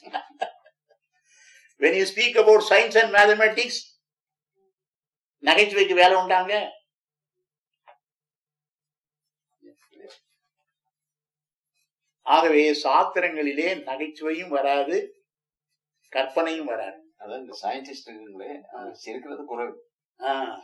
when you speak about science and mathematics நகைச்சுவைக்கு வேலை உண்டாங்க ஆகவே சாத்திரங்களிலே நகைச்சுவையும் வராது கற்பனையும் வராது அதான் இந்த சயின்டிஸ்டுங்களே சிரிக்கிறது குறைவு ஆஹ்.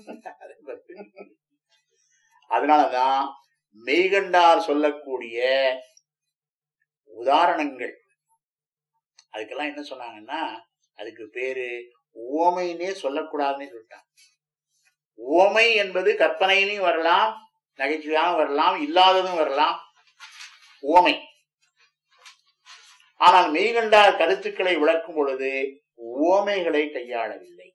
அதனாலதான் மெய்கண்டார் சொல்லக்கூடிய உதாரணங்கள் அதுக்கெல்லாம் என்ன சொன்னாங்கன்னா அதுக்கு பேரு ஓமைன்னே சொல்லக்கூடாதுன்னு சொல்லிட்டாங்க ஓமை என்பது கற்பனையிலையும் வரலாம் நகைச்சுவையாகவும் வரலாம் இல்லாததும் வரலாம் ஓமை ஆனால் மெய்கண்டார் கருத்துக்களை விளக்கும் பொழுது ஓமைகளை கையாளவில்லை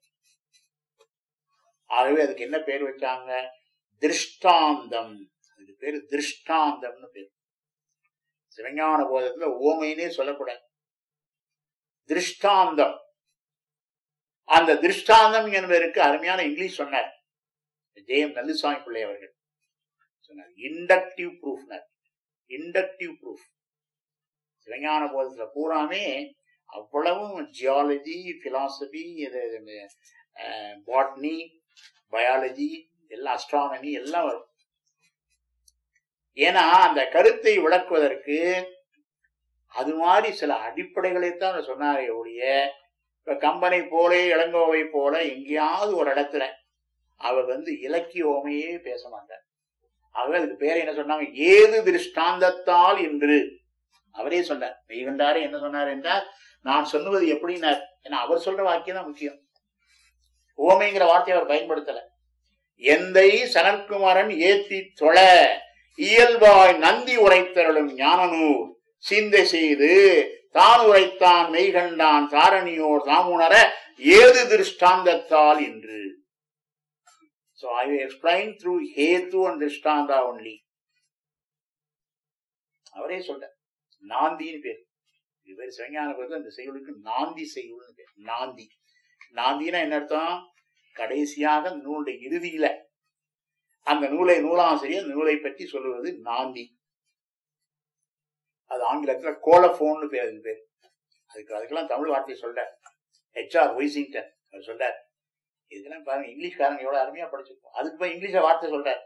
ஆகவே அதுக்கு என்ன பேர் வச்சாங்க திருஷ்டாந்தம் அதுக்கு பேரு திருஷ்டாந்தம்னு பேர் சிவஞான போதத்துல ஓமைன்னே சொல்லக்கூடாது திருஷ்டாந்தம் அந்த திருஷ்டாந்தம் என்பதற்கு அருமையான இங்கிலீஷ் சொன்னார் ஜெயம் நல்லுசாமி பிள்ளை அவர்கள் சொன்னார் இண்டக்டிவ் ப்ரூஃப்னர் இண்டக்டிவ் ப்ரூஃப் சிவஞான போதத்துல பூராமே அவ்வளவும் ஜியாலஜி பிலாசபி பாட்னி பயாலஜி எல்லாம் அஸ்ட்ரானமி எல்லாம் வரும் ஏன்னா அந்த கருத்தை விளக்குவதற்கு அது மாதிரி சில அடிப்படைகளைத்தான் அவர் சொன்னாரே ஒழிய இப்ப கம்பனை போல இளங்கோவை போல எங்கேயாவது ஒரு இடத்துல அவர் வந்து இலக்கிய ஓமையே பேச மாட்டார் ஆகவே அதுக்கு பேரை என்ன சொன்னாங்க ஏது திருஷ்டாந்தத்தால் என்று அவரே சொன்னார் மெய்கண்டாரே என்ன சொன்னார் என்றால் நான் சொல்லுவது எப்படின்னார் ஏன்னா அவர் சொல்ற வாக்கியம் தான் முக்கியம் ஓமைங்கிற வார்த்தையை அவர் பயன்படுத்தல எந்தை சனற்குமாரன் ஏத்தி தொழ இயல்பாய் நந்தி உரைத்தருளும் ஞானநூல் சிந்தை செய்து தான் உரைத்தான் மெய்கண்டான் தாரணியோர் தாமுணர ஏது திருஷ்டாந்தத்தால் என்று So I will explain through Hetu and Drishtanda only. அவரே சொல்ற நாந்தின்னு பேர் இது பேர் சிவஞான பிறகு அந்த செய்யுளுக்கு நாந்தி செய்யுள்னு பேர் நாந்தி நாந்தினா என்ன அர்த்தம் கடைசியாக அந்த நூலுடைய இறுதியில அந்த நூலை நூலாசிரியர் அந்த நூலை பற்றி சொல்லுவது நாந்தி அது ஆங்கிலத்துல கோலபோன்னு பேர் அதுக்கு பேர் அதுக்கு அதுக்கெல்லாம் தமிழ் வார்த்தை சொல்ற ஹெச்ஆர் ஒய்சிங்டன் அவர் சொல்றார் இதெல்லாம் பாருங்க இங்கிலீஷ்காரங்க எவ்வளவு அருமையா படிச்சிருக்கோம் அதுக்கு போய் இங்கிலீஷ்ல வார்த்தை சொல்றார்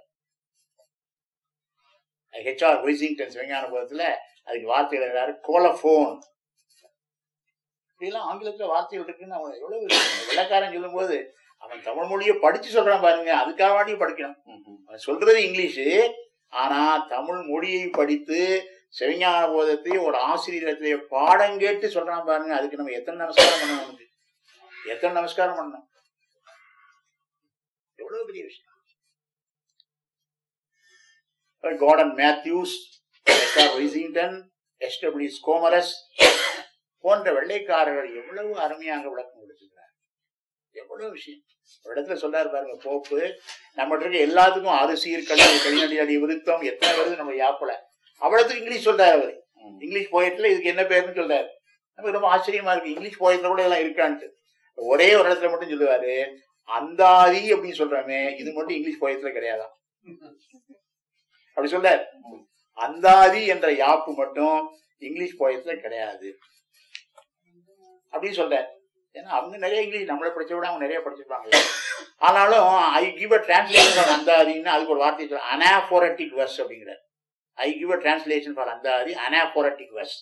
ஹெச்ஆர் ஒய்சிங்டன் சிவஞான போதத்துல அதுக்கு வார்த்தை எழுதுறாரு கோலபோன் இப்படிலாம் ஆங்கிலத்துல வார்த்தைகள் இருக்குன்னு அவன் எவ்வளவு வெள்ளக்காரன் சொல்லும் போது அவன் தமிழ் மொழியை படிச்சு சொல்றான் பாருங்க அதுக்காக வாட்டியும் படிக்கணும் அவன் சொல்றது இங்கிலீஷு ஆனா தமிழ் மொழியை படித்து சிவஞான போதத்தை ஒரு ஆசிரியரத்திலே பாடம் கேட்டு சொல்றான் பாருங்க அதுக்கு நம்ம எத்தனை நமஸ்காரம் பண்ணணும் நமக்கு எத்தனை நமஸ்காரம் பண்ணணும் எவ்வளவு பெரிய விஷயம் Gordon Matthews SR Washington SW கோமரஸ் போன்ற வெள்ளைக்காரர்கள் எவ்வளவு அருமையாக விளக்கம் கொடுத்துக்கிறார் எவ்வளவு விஷயம் ஒரு இடத்துல சொல்றாரு பாருங்க போப்பு நம்ம இருக்க எல்லாத்துக்கும் அரிசீர் கல்வி கலிநடியாடி விருத்தம் எத்தனை வருது நம்ம யாப்பல அவ்வளவுக்கு இங்கிலீஷ் சொல்றாரு அவரு இங்கிலீஷ் போயட்ல இதுக்கு என்ன பேருன்னு சொல்றாரு நமக்கு ரொம்ப ஆச்சரியமா இருக்கு இங்கிலீஷ் போயட்ல கூட எல்லாம் இருக்கான்ட்டு ஒரே ஒரு இடத்துல மட்டும் சொல்லுவாரு அந்தாதி அப்படின்னு சொல்றோமே இது மட்டும் இங்கிலீஷ் போயத்துல கிடையாதான் அப்படி சொல்றாரு அந்தாதி என்ற யாப்பு மட்டும் இங்கிலீஷ் போயத்துல கிடையாது அப்படின்னு சொல்றாரு ஏன்னா அவங்க நிறைய இங்கிலீஷ் நம்மளை படிச்ச விட அவங்க நிறைய படிச்சிருப்பாங்க ஆனாலும் ஐ கிவ் அ டிரான்ஸ்லேஷன் அந்தாதின்னு அதுக்கு ஒரு வார்த்தை சொல்ல அனாபோரட்டிக் வர்ஸ் அப்படிங்கிறார் I give a translation for Andhadhi anaphoric verse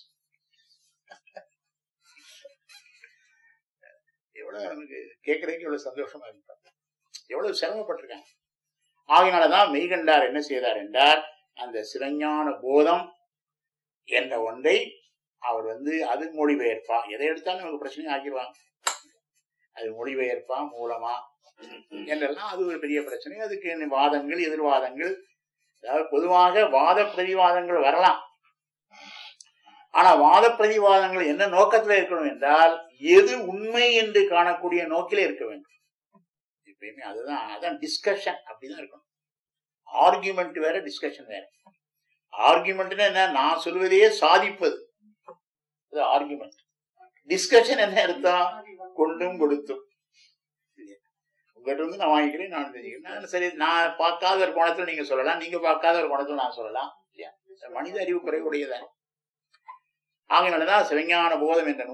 எவ்வளவு நமக்கு கேட்கறதுக்கு எவ்வளவு சந்தோஷமா இருப்பாங்க எவ்வளவு சிரமப்பட்டிருக்காங்க ஆகையினாலதான் மெய்கண்டார் என்ன செய்தார் என்றால் அந்த சிவஞான போதம் என்ற ஒன்றை அவர் வந்து அது மொழிபெயர்ப்பா எதை எடுத்தாலும் நமக்கு பிரச்சனை ஆக்கிடுவாங்க அது மொழிபெயர்ப்பா மூலமா என்றெல்லாம் அது ஒரு பெரிய பிரச்சனை அதுக்கு வாதங்கள் எதிர்வாதங்கள் அதாவது பொதுவாக வாத பிரதிவாதங்கள் வரலாம் ஆனா வாத பிரதிவாதங்கள் என்ன நோக்கத்துல இருக்கணும் என்றால் எது உண்மை என்று காணக்கூடிய நோக்கிலே இருக்க வேண்டும் எப்பயுமே அதுதான் அதான் டிஸ்கஷன் அப்படிதான் இருக்கணும் ஆர்குமெண்ட் வேற டிஸ்கஷன் வேற ஆர்குமெண்ட்னா என்ன நான் சொல்வதையே சாதிப்பது ஆர்குமெண்ட் டிஸ்கஷன் என்ன அர்த்தம் கொண்டும் கொடுத்தும் உங்ககிட்ட வந்து நான் வாங்கிக்கிறேன் நான் தெரிஞ்சுக்கிறேன் நான் சரி நான் பார்க்காத ஒரு கோணத்துல நீங்க சொல்லலாம் நீங்க பார்க்காத ஒரு கோணத்துல நான் சொல்லலாம் இல்லையா மனித அறிவு குறைவுடையதான் ஆகையினாலதான் சிவஞான போதம் என்ற